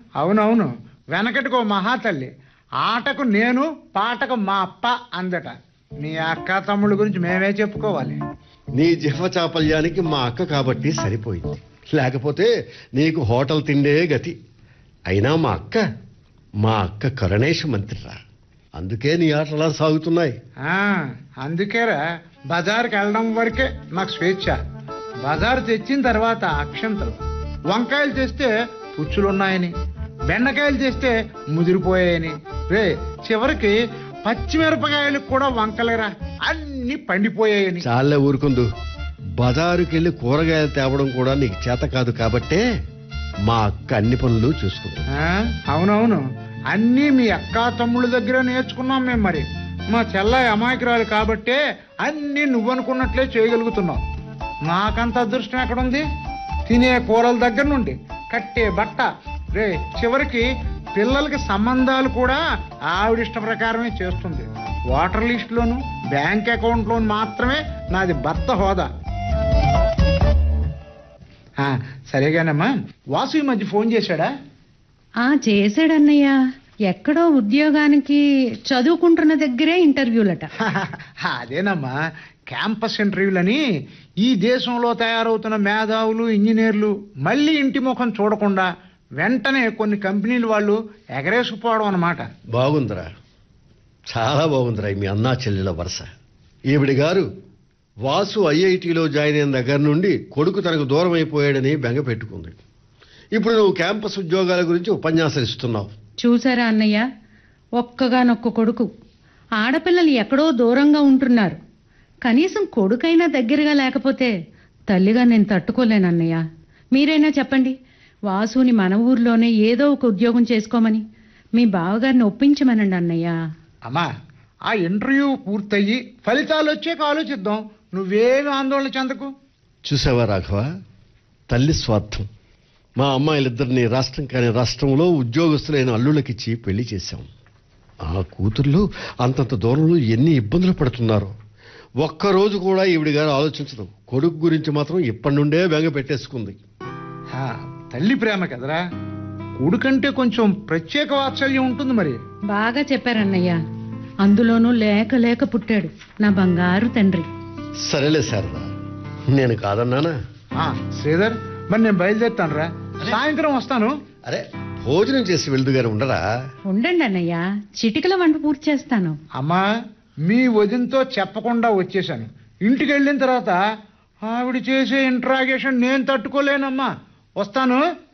అవునవును వెనకటికో మహాతల్లి ఆటకు నేను పాటకు మా అప్ప అందట నీ అక్క తమ్ముళ్ళ గురించి మేమే చెప్పుకోవాలి నీ జిహ్వ చాపల్యానికి మా అక్క కాబట్టి సరిపోయింది లేకపోతే నీకు హోటల్ తిండే గతి అయినా మా అక్క మా అక్క కరుణేశ మంత్రిరా అందుకే నీ ఆటలా సాగుతున్నాయి ఆ, అందుకేరా బజార్కి వెళ్ళడం వరకే నాకు స్వేచ్ఛ బజారు తెచ్చిన తర్వాత అక్షంతలు వంకాయలు తెస్తే పుచ్చులున్నాయని బెండకాయలు తెస్తే ముదిరిపోయాయని రే చివరికి పచ్చిమిరపకాయలకు కూడా వంకలేరా అన్ని పండిపోయాయని చాలే ఊరుకుందు బజారుకెళ్ళి కూరగాయలు తేవడం కూడా నీకు చేత కాదు కాబట్టే మా అక్క అన్ని పనులు చూసుకుంటుంది ఆ, అవునవును అన్నీ మీ అక్కా తమ్ముళ్ళ దగ్గర నేర్చుకున్నాం మేము మరి మా చెల్లాయి అమాయకురాలు కాబట్టే అన్నీ నువ్వనుకున్నట్లే చేయగలుగుతున్నావు నాకంత అదృష్టం ఎక్కడుంది తినే కూరల దగ్గర నుండి కట్టే బట్ట రే చివరికి పిల్లలకి సంబంధాలు కూడా ఆవిడ ఇష్ట ప్రకారమే చేస్తుంది వాటర్ లిస్టులోను బ్యాంక్ అకౌంట్లోను మాత్రమే నాది భర్త హోదా ఆ, సరేగానమ్మా వాసు ఈ మధ్య ఫోన్ చేశాడా ఆ చేశాడన్నయ్య ఎక్కడో ఉద్యోగానికి చదువుకుంటున్న దగ్గరే ఇంటర్వ్యూలట అదేనమ్మా క్యాంపస్ ఇంటర్వ్యూలని ఈ దేశంలో తయారవుతున్న మేధావులు ఇంజనీర్లు మళ్ళీ ఇంటి ముఖం చూడకుండా వెంటనే కొన్ని కంపెనీలు వాళ్ళు ఎగరేసుకుపోవడం అన్నమాట బాగుందిరా చాలా బాగుందిరా మీ అన్నా చెల్లెల వరుస ఈవిడి గారు వాసు ఐఐటిలో జాయిన్ అయిన దగ్గర నుండి కొడుకు తనకు దూరం అయిపోయాడని బెంగ పెట్టుకుంది ఇప్పుడు నువ్వు క్యాంపస్ ఉద్యోగాల గురించి ఉపన్యాసం ఇస్తున్నావు చూసారా అన్నయ్య ఒక్కగానొక్క కొడుకు ఆడపిల్లలు ఎక్కడో దూరంగా ఉంటున్నారు కనీసం కొడుకైనా దగ్గరగా లేకపోతే తల్లిగా నేను తట్టుకోలేనన్నయ్య మీరైనా చెప్పండి వాసుని మన ఊర్లోనే ఏదో ఒక ఉద్యోగం చేసుకోమని మీ బావగారిని ఒప్పించమనండి అన్నయ్య అమ్మా ఆ ఇంటర్వ్యూ పూర్తయ్యి ఫలితాలు వచ్చాక ఆలోచిద్దాం నువ్వేమి ఆందోళన చెందకు చూసావా రాఘవ తల్లి స్వార్థం మా అమ్మాయిలిద్దరిని రాష్ట్రం కాని రాష్ట్రంలో ఉద్యోగస్తులైన అల్లుళ్ళకిచ్చి పెళ్లి చేశాం ఆ కూతుర్లు అంతంత దూరంలో ఎన్ని ఇబ్బందులు పడుతున్నారో ఒక్కరోజు కూడా ఈవిడి గారు ఆలోచించదు కొడుకు గురించి మాత్రం ఇప్పటి నుండే బెంగ పెట్టేసుకుంది ఆ, తల్లి ప్రేమ కదరా కొడుకంటే కొంచెం ప్రత్యేక వాత్సల్యం ఉంటుంది మరి బాగా చెప్పారన్నయ్య అందులోనూ లేక లేక పుట్టాడు నా బంగారు తండ్రి సరేలే శారదా నేను కాదన్నానా ఆ, శ్రీధర్ మరి నేను బయలుదేరుతాను రా సాయంత్రం వస్తాను అరే భోజనం చేసి వెళ్దు గారు ఉండరా ఉండండి అన్నయ్య చిటికల వంట పూర్తి చేస్తాను అమ్మా మీ వదినతో చెప్పకుండా వచ్చేసాను ఇంటికి వెళ్ళిన తర్వాత ఆవిడ చేసే ఇంట్రాగేషన్ నేను తట్టుకోలేనమ్మా వస్తాను